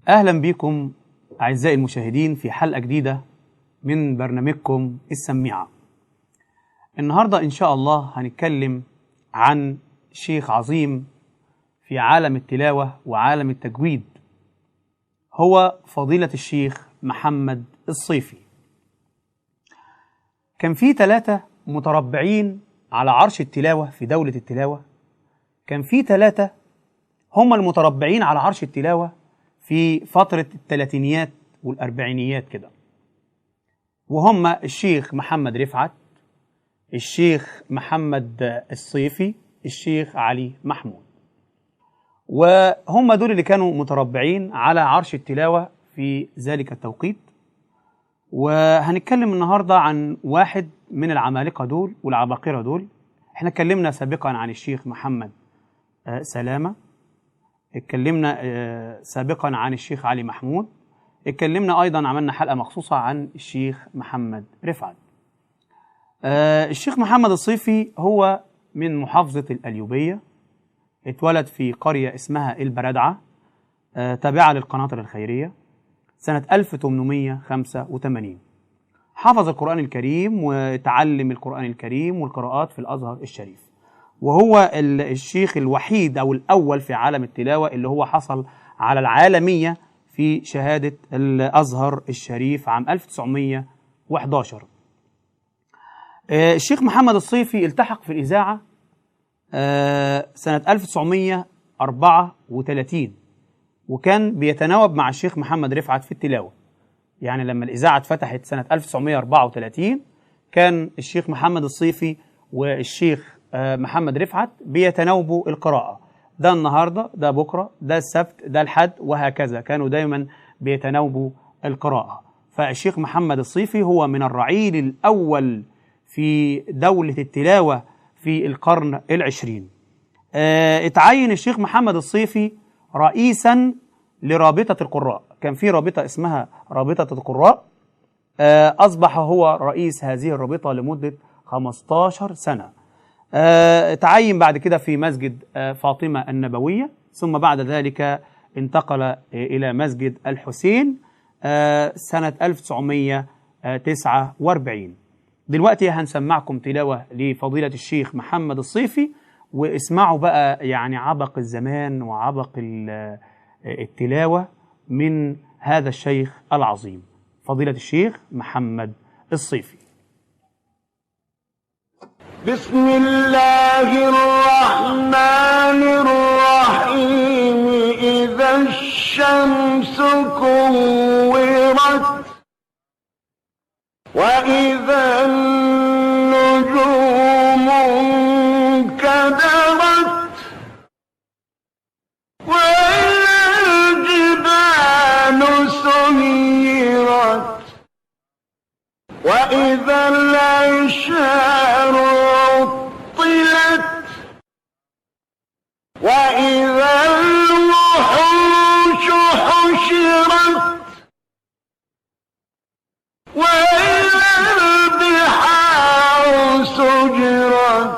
أهلا بكم أعزائي المشاهدين في حلقة جديدة من برنامجكم السميعة النهاردة إن شاء الله هنتكلم عن شيخ عظيم في عالم التلاوة وعالم التجويد هو فضيلة الشيخ محمد الصيفي كان في ثلاثة متربعين على عرش التلاوة في دولة التلاوة كان في ثلاثة هم المتربعين على عرش التلاوة في فترة الثلاثينيات والأربعينيات كده وهم الشيخ محمد رفعت الشيخ محمد الصيفي الشيخ علي محمود وهم دول اللي كانوا متربعين على عرش التلاوة في ذلك التوقيت وهنتكلم النهاردة عن واحد من العمالقة دول والعباقرة دول احنا اتكلمنا سابقا عن الشيخ محمد آه، سلامة اتكلمنا آه، سابقا عن الشيخ علي محمود اتكلمنا ايضا عملنا حلقة مخصوصة عن الشيخ محمد رفعت آه، الشيخ محمد الصيفي هو من محافظة الأليوبية اتولد في قرية اسمها البردعة آه، تابعة للقناطر الخيرية سنة 1885 حفظ القرآن الكريم وتعلم القرآن الكريم والقراءات في الأزهر الشريف وهو ال- الشيخ الوحيد أو الأول في عالم التلاوة اللي هو حصل على العالمية في شهادة الأزهر الشريف عام 1911 آه، الشيخ محمد الصيفي التحق في الإذاعة آه، سنة 1934 وكان بيتناوب مع الشيخ محمد رفعت في التلاوة يعني لما الإذاعة اتفتحت سنة 1934 كان الشيخ محمد الصيفي والشيخ آه، محمد رفعت بيتناوبوا القراءة ده النهاردة ده بكرة ده السبت ده الحد وهكذا كانوا دايما بيتناوبوا القراءة فالشيخ محمد الصيفي هو من الرعيل الأول في دولة التلاوة في القرن العشرين آه، اتعين الشيخ محمد الصيفي رئيسا لرابطة القراء كان في رابطة اسمها رابطة القراء آه، أصبح هو رئيس هذه الرابطة لمدة 15 سنة آه، تعين بعد كده في مسجد آه، فاطمة النبوية ثم بعد ذلك انتقل آه، إلى مسجد الحسين آه، سنة 1949 دلوقتي هنسمعكم تلاوة لفضيلة الشيخ محمد الصيفي واسمعوا بقى يعني عبق الزمان وعبق ال- التلاوة من هذا الشيخ العظيم فضيلة الشيخ محمد الصيفي بسم الله الرحمن الرحيم إذا الشمس كورت وإذا النجوم انكدرت وإذا الجبال سيرت وإذا العشار عطلت وإذا الوحوش حشرت وإذا البحار سجرت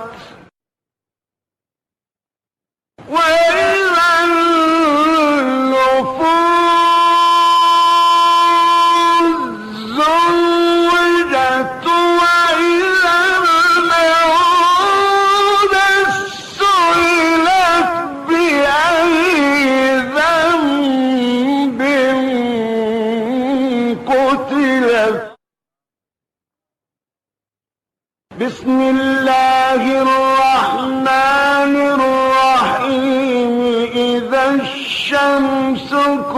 وإذا النفوس زوجت وإذا الموءودة سئلت بأي ذنب قتلت بسم الله الرحمن الرحيم إذا الشمس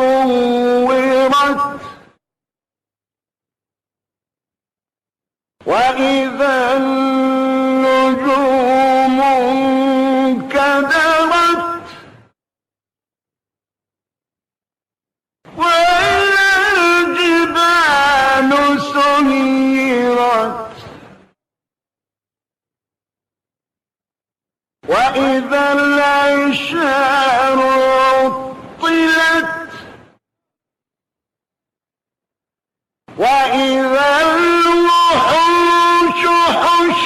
كورت وإذا النجوم انكدرت وإذا الجبال سيرت وإذا العشار عطلت وإذا الوحوش حشرت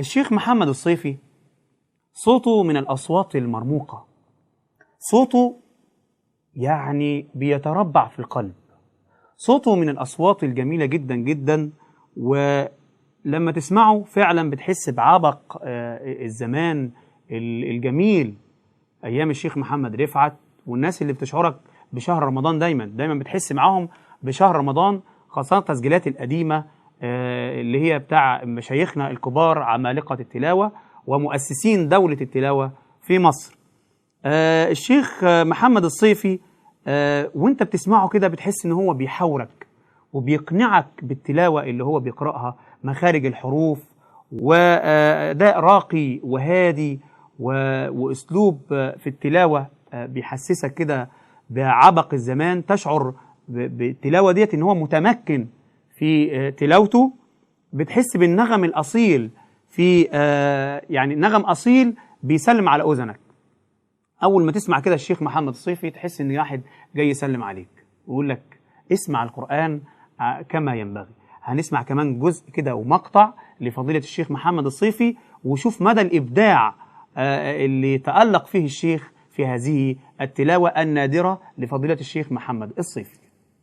الشيخ محمد الصيفي صوته من الأصوات المرموقة صوته يعني بيتربع في القلب صوته من الأصوات الجميلة جدا جدا ولما تسمعه فعلا بتحس بعبق آه، الزمان ال- الجميل أيام الشيخ محمد رفعت والناس اللي بتشعرك بشهر رمضان دايما دايما بتحس معاهم بشهر رمضان خاصة التسجيلات القديمة آه، اللي هي بتاع مشايخنا الكبار عمالقة التلاوة ومؤسسين دولة التلاوة في مصر آه، الشيخ آه، محمد الصيفي آه، وانت بتسمعه كده بتحس ان هو بيحاورك وبيقنعك بالتلاوة اللي هو بيقرأها مخارج الحروف وأداء راقي وهادي و- وأسلوب آه، في التلاوة آه، بيحسسك كده بعبق الزمان تشعر ب- بالتلاوة ديت ان هو متمكن في آه، تلاوته بتحس بالنغم الأصيل في آه، يعني نغم أصيل بيسلم على أذنك اول ما تسمع كده الشيخ محمد الصيفي تحس ان واحد جاي يسلم عليك ويقول لك اسمع القران آه، كما ينبغي هنسمع كمان جزء كده ومقطع لفضيله الشيخ محمد الصيفي وشوف مدى الابداع آه، اللي تالق فيه الشيخ في هذه التلاوه النادره لفضيله الشيخ محمد الصيفي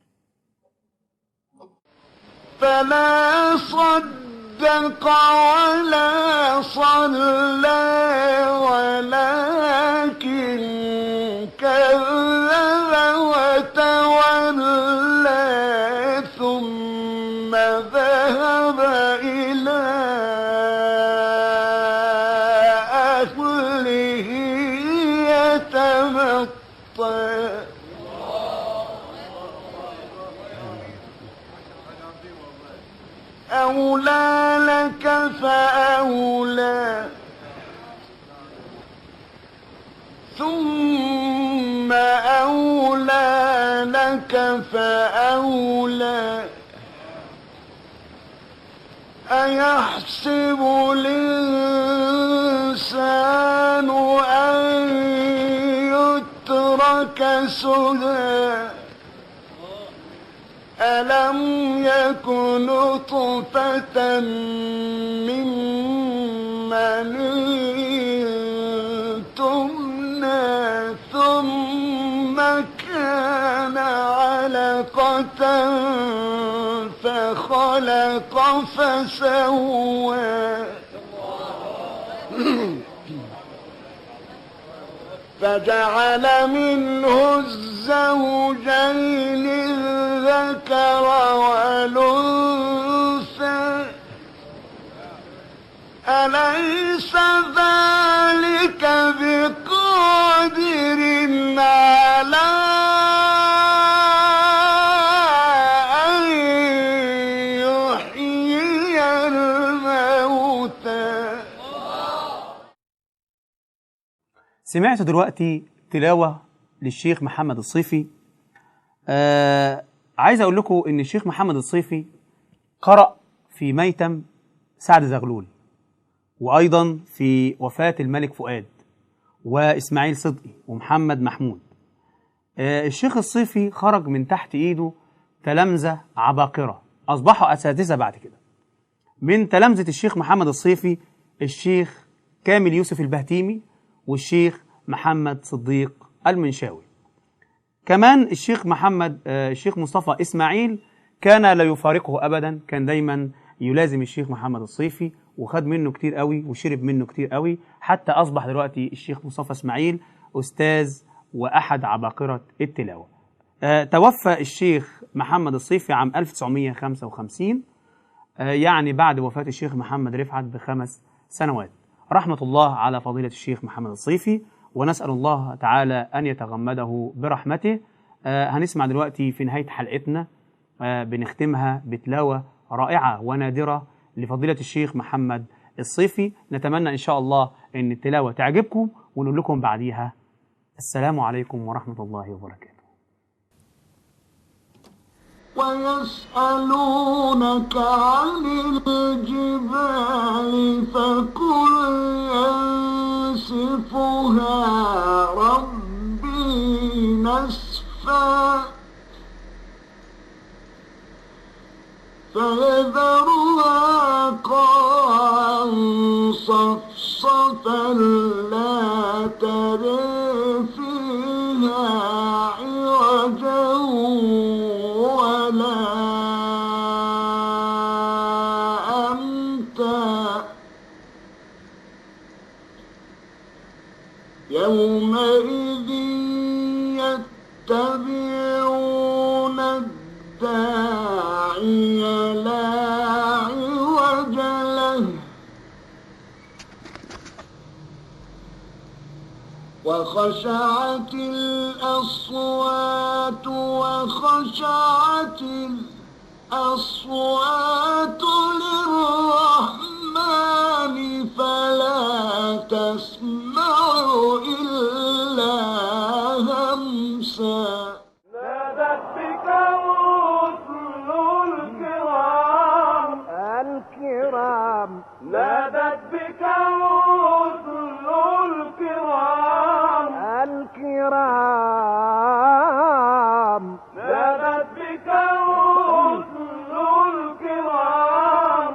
فلا صدق ولا صلى ولكن كذب وتولى ثم ذهب إلى أهله يتمطى أولى لك فأولى ثم أولى لك فأولى أيحسب الإنسان أن يترك سدى ألم يكن نطفة من مني تمنى ثم كان علقة فخلق فسوى فجعل منه الزوجين الذكر والأنثى أليس ذلك بقادر على أن يحيي الموتى سمعت دلوقتي تلاوة للشيخ محمد الصيفي آه عايز أقول لكم إن الشيخ محمد الصيفي قرأ في ميتم سعد زغلول وأيضا في وفاة الملك فؤاد وإسماعيل صدقي ومحمد محمود آه الشيخ الصيفي خرج من تحت إيده تلامذة عباقرة أصبحوا أساتذة بعد كده من تلامذة الشيخ محمد الصيفي الشيخ كامل يوسف البهتيمي والشيخ محمد صديق المنشاوي كمان الشيخ محمد آه، الشيخ مصطفى إسماعيل كان لا يفارقه أبدا كان دايما يلازم الشيخ محمد الصيفي وخد منه كتير قوي وشرب منه كتير قوي حتى أصبح دلوقتي الشيخ مصطفى إسماعيل أستاذ وأحد عباقرة التلاوة آه، توفى الشيخ محمد الصيفي عام 1955 آه، يعني بعد وفاة الشيخ محمد رفعت بخمس سنوات رحمة الله على فضيلة الشيخ محمد الصيفي ونسأل الله تعالى أن يتغمده برحمته آه، هنسمع دلوقتي في نهاية حلقتنا آه، بنختمها بتلاوة رائعة ونادرة لفضيلة الشيخ محمد الصيفي نتمنى إن شاء الله أن التلاوة تعجبكم ونقول لكم بعديها السلام عليكم ورحمة الله وبركاته ويسألونك عن الجبال فقل ينسفها ربي نسفا فيذرها قاعا صفصفا لا ترى فيها عوجا ولا أمتا يومئذ يتبعون الداعي لا عوج له وخشعت الأصوات وخشعت الأصوات للرحمن فلا تسمع إلا همسا نادت بك رسل الكرام الكرام نادت بك رسل الكرام الكرام نادت بك رسل الكرام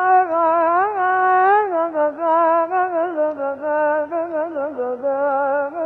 الكرام